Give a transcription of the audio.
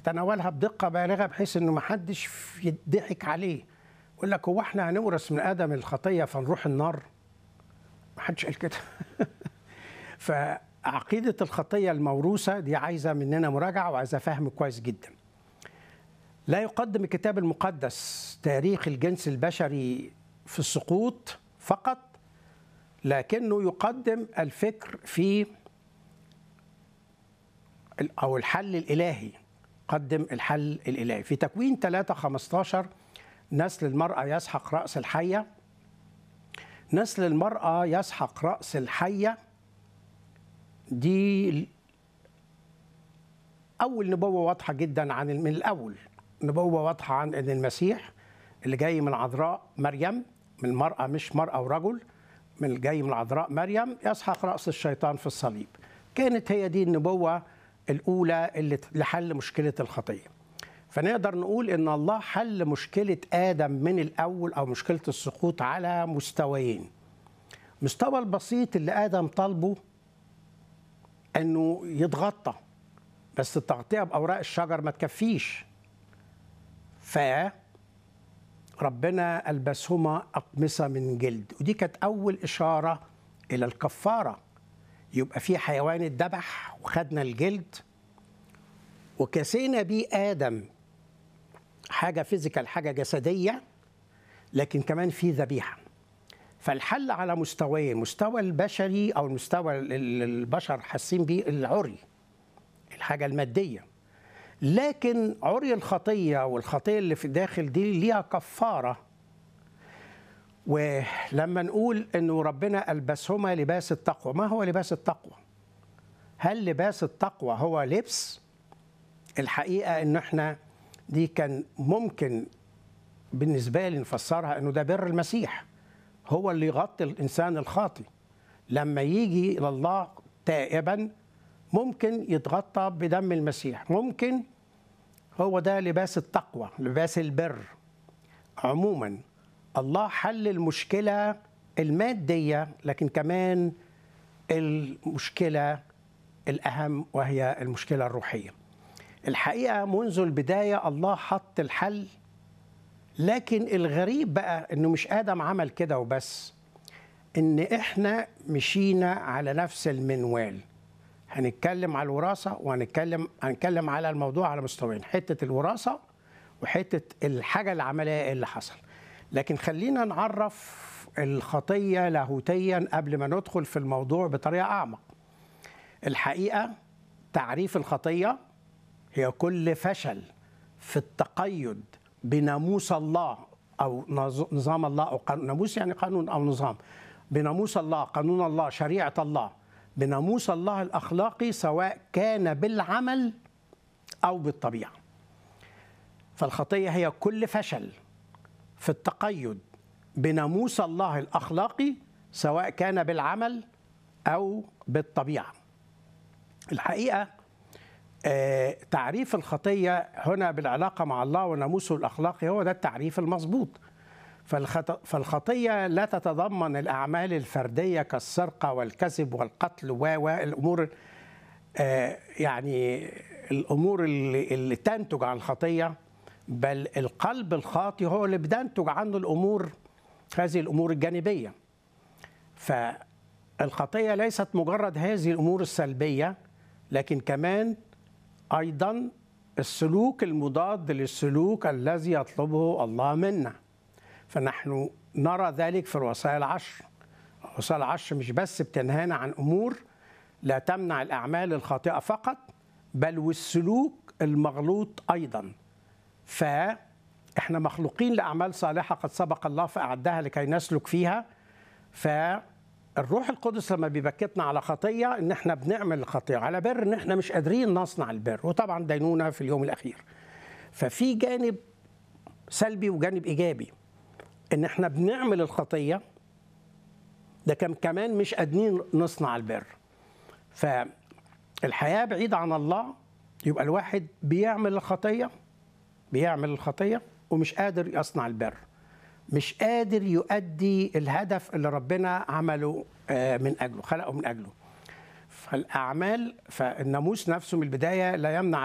تناولها بدقه بالغه بحيث انه ما حدش يضحك عليه يقول لك هو احنا هنورث من ادم الخطيه فنروح النار ما حدش قال كده فعقيده الخطيه الموروثه دي عايزه مننا مراجعه وعايزه فهم كويس جدا لا يقدم الكتاب المقدس تاريخ الجنس البشري في السقوط فقط لكنه يقدم الفكر في او الحل الالهي قدم الحل الالهي في تكوين 3 15 نسل المراه يسحق راس الحيه نسل المراه يسحق راس الحيه دي اول نبوه واضحه جدا عن من الاول نبوه واضحه عن ان المسيح اللي جاي من عذراء مريم من مرأة مش مرأة ورجل من الجاي من عذراء مريم يسحق رأس الشيطان في الصليب كانت هي دي النبوة الأولى اللي لحل مشكلة الخطية فنقدر نقول إن الله حل مشكلة آدم من الأول أو مشكلة السقوط على مستويين مستوى البسيط اللي آدم طالبه إنه يتغطى بس التغطية بأوراق الشجر ما تكفيش ف ربنا ألبسهما أقمصة من جلد ودي كانت أول إشارة إلى الكفارة يبقى في حيوان اتذبح وخدنا الجلد وكسينا بيه آدم حاجة فيزيكال حاجة جسدية لكن كمان في ذبيحة فالحل على مستويين مستوى البشري أو المستوى البشر حاسين بيه العري الحاجة المادية لكن عري الخطية والخطية اللي في الداخل دي ليها كفارة ولما نقول انه ربنا البسهما لباس التقوى ما هو لباس التقوى هل لباس التقوى هو لبس الحقيقة ان احنا دي كان ممكن بالنسبة لي نفسرها انه ده بر المسيح هو اللي يغطي الانسان الخاطي لما يجي الى الله تائبا ممكن يتغطى بدم المسيح ممكن هو ده لباس التقوى لباس البر عموما الله حل المشكلة المادية لكن كمان المشكلة الأهم وهي المشكلة الروحية الحقيقة منذ البداية الله حط الحل لكن الغريب بقى انه مش ادم عمل كده وبس ان احنا مشينا على نفس المنوال هنتكلم على الوراثه وهنتكلم هنتكلم على الموضوع على مستويين حته الوراثه وحته الحاجه العمليه اللي حصل لكن خلينا نعرف الخطيه لاهوتيا قبل ما ندخل في الموضوع بطريقه اعمق الحقيقه تعريف الخطيه هي كل فشل في التقيد بناموس الله او نظام الله او ناموس يعني قانون او نظام بناموس الله قانون الله شريعه الله بناموس الله الاخلاقي سواء كان بالعمل او بالطبيعه. فالخطيه هي كل فشل في التقيد بناموس الله الاخلاقي سواء كان بالعمل او بالطبيعه. الحقيقه آه تعريف الخطيه هنا بالعلاقه مع الله وناموسه الاخلاقي هو ده التعريف المظبوط. فالخطيه لا تتضمن الاعمال الفرديه كالسرقه والكذب والقتل والامور يعني الامور اللي, اللي تنتج عن الخطيه بل القلب الخاطي هو اللي بتنتج عنه الامور هذه الامور الجانبيه فالخطيه ليست مجرد هذه الامور السلبيه لكن كمان ايضا السلوك المضاد للسلوك الذي يطلبه الله منا فنحن نرى ذلك في الوصايا العشر الوصايا العشر مش بس بتنهانا عن امور لا تمنع الاعمال الخاطئه فقط بل والسلوك المغلوط ايضا فاحنا مخلوقين لاعمال صالحه قد سبق الله فاعدها لكي نسلك فيها فالروح القدس لما بيبكتنا على خطيه ان احنا بنعمل الخطيه على بر ان احنا مش قادرين نصنع البر وطبعا دينونه في اليوم الاخير ففي جانب سلبي وجانب ايجابي ان احنا بنعمل الخطيه ده كان كمان مش قادرين نصنع البر فالحياه بعيده عن الله يبقى الواحد بيعمل الخطيه بيعمل الخطيه ومش قادر يصنع البر مش قادر يؤدي الهدف اللي ربنا عمله من اجله خلقه من اجله فالاعمال فالناموس نفسه من البدايه لا يمنع